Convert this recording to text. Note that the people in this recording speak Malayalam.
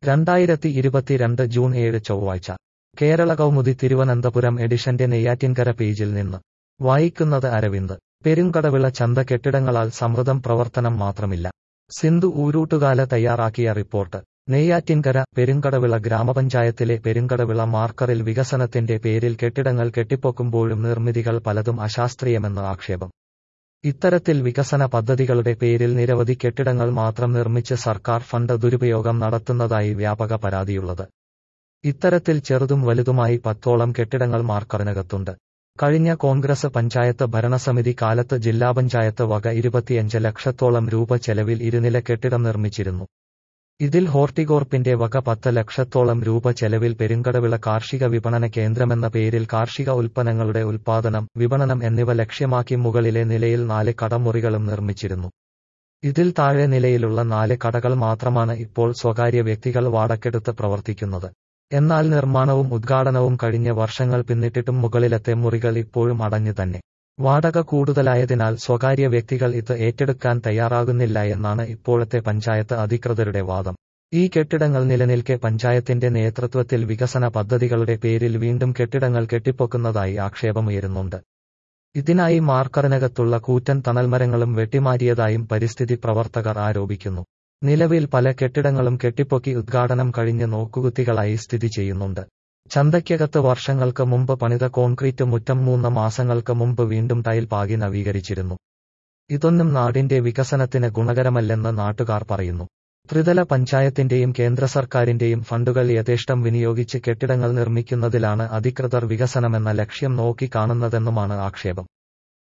രണ്ടായിരത്തി ഇരുപത്തിരണ്ട് ജൂൺ ഏഴ് ചൊവ്വാഴ്ച കേരള കൗമുദി തിരുവനന്തപുരം എഡിഷന്റെ നെയ്യാറ്റിൻകര പേജിൽ നിന്ന് വായിക്കുന്നത് അരവിന്ദ് പെരുങ്കടവിള ചന്ത കെട്ടിടങ്ങളാൽ സമൃദ്ധം പ്രവർത്തനം മാത്രമില്ല സിന്ധു ഊരൂട്ടുകാല തയ്യാറാക്കിയ റിപ്പോർട്ട് നെയ്യാറ്റിൻകര പെരുങ്കടവിള ഗ്രാമപഞ്ചായത്തിലെ പെരുങ്കടവിള മാർക്കറിൽ വികസനത്തിന്റെ പേരിൽ കെട്ടിടങ്ങൾ കെട്ടിപ്പൊക്കുമ്പോഴും നിർമ്മിതികൾ പലതും അശാസ്ത്രീയമെന്ന് ആക്ഷേപം ഇത്തരത്തിൽ വികസന പദ്ധതികളുടെ പേരിൽ നിരവധി കെട്ടിടങ്ങൾ മാത്രം നിർമ്മിച്ച് സർക്കാർ ഫണ്ട് ദുരുപയോഗം നടത്തുന്നതായി വ്യാപക പരാതിയുള്ളത് ഇത്തരത്തിൽ ചെറുതും വലുതുമായി പത്തോളം കെട്ടിടങ്ങൾ മാർക്കറിനകത്തുണ്ട് കഴിഞ്ഞ കോൺഗ്രസ് പഞ്ചായത്ത് ഭരണസമിതി കാലത്ത് ജില്ലാ പഞ്ചായത്ത് വക ഇരുപത്തിയഞ്ച് ലക്ഷത്തോളം രൂപ ചെലവിൽ ഇരുനില കെട്ടിടം നിർമ്മിച്ചിരുന്നു ഇതിൽ ഹോർട്ടികോർപ്പിന്റെ വക പത്ത് ലക്ഷത്തോളം രൂപ ചെലവിൽ പെരുങ്കടവിള കാർഷിക വിപണന കേന്ദ്രമെന്ന പേരിൽ കാർഷിക ഉൽപ്പന്നങ്ങളുടെ ഉൽപാദനം വിപണനം എന്നിവ ലക്ഷ്യമാക്കി മുകളിലെ നിലയിൽ നാല് കടമുറികളും നിർമ്മിച്ചിരുന്നു ഇതിൽ താഴെ നിലയിലുള്ള നാല് കടകൾ മാത്രമാണ് ഇപ്പോൾ സ്വകാര്യ വ്യക്തികൾ വാടക്കെടുത്ത് പ്രവർത്തിക്കുന്നത് എന്നാൽ നിർമ്മാണവും ഉദ്ഘാടനവും കഴിഞ്ഞ വർഷങ്ങൾ പിന്നിട്ടിട്ടും മുകളിലത്തെ മുറികൾ ഇപ്പോഴും അടഞ്ഞു തന്നെ വാടക കൂടുതലായതിനാൽ സ്വകാര്യ വ്യക്തികൾ ഇത് ഏറ്റെടുക്കാൻ തയ്യാറാകുന്നില്ല എന്നാണ് ഇപ്പോഴത്തെ പഞ്ചായത്ത് അധികൃതരുടെ വാദം ഈ കെട്ടിടങ്ങൾ നിലനിൽക്കെ പഞ്ചായത്തിന്റെ നേതൃത്വത്തിൽ വികസന പദ്ധതികളുടെ പേരിൽ വീണ്ടും കെട്ടിടങ്ങൾ കെട്ടിപ്പൊക്കുന്നതായി ആക്ഷേപമുയരുന്നുണ്ട് ഇതിനായി മാർക്കറിനകത്തുള്ള കൂറ്റൻ തണൽമരങ്ങളും വെട്ടിമാറ്റിയതായും പരിസ്ഥിതി പ്രവർത്തകർ ആരോപിക്കുന്നു നിലവിൽ പല കെട്ടിടങ്ങളും കെട്ടിപ്പൊക്കി ഉദ്ഘാടനം കഴിഞ്ഞ് നോക്കുകുത്തികളായി സ്ഥിതി ചെയ്യുന്നുണ്ട് ചന്തയ്ക്കകത്ത് വർഷങ്ങൾക്ക് മുമ്പ് പണിത കോൺക്രീറ്റ് മുറ്റം മൂന്ന് മാസങ്ങൾക്ക് മുമ്പ് വീണ്ടും ടൈൽ പാകി നവീകരിച്ചിരുന്നു ഇതൊന്നും നാടിന്റെ വികസനത്തിന് ഗുണകരമല്ലെന്ന് നാട്ടുകാർ പറയുന്നു ത്രിതല പഞ്ചായത്തിന്റെയും കേന്ദ്ര സർക്കാരിന്റെയും ഫണ്ടുകൾ യഥേഷ്ടം വിനിയോഗിച്ച് കെട്ടിടങ്ങൾ നിർമ്മിക്കുന്നതിലാണ് അധികൃതർ വികസനമെന്ന ലക്ഷ്യം നോക്കി കാണുന്നതെന്നുമാണ് ആക്ഷേപം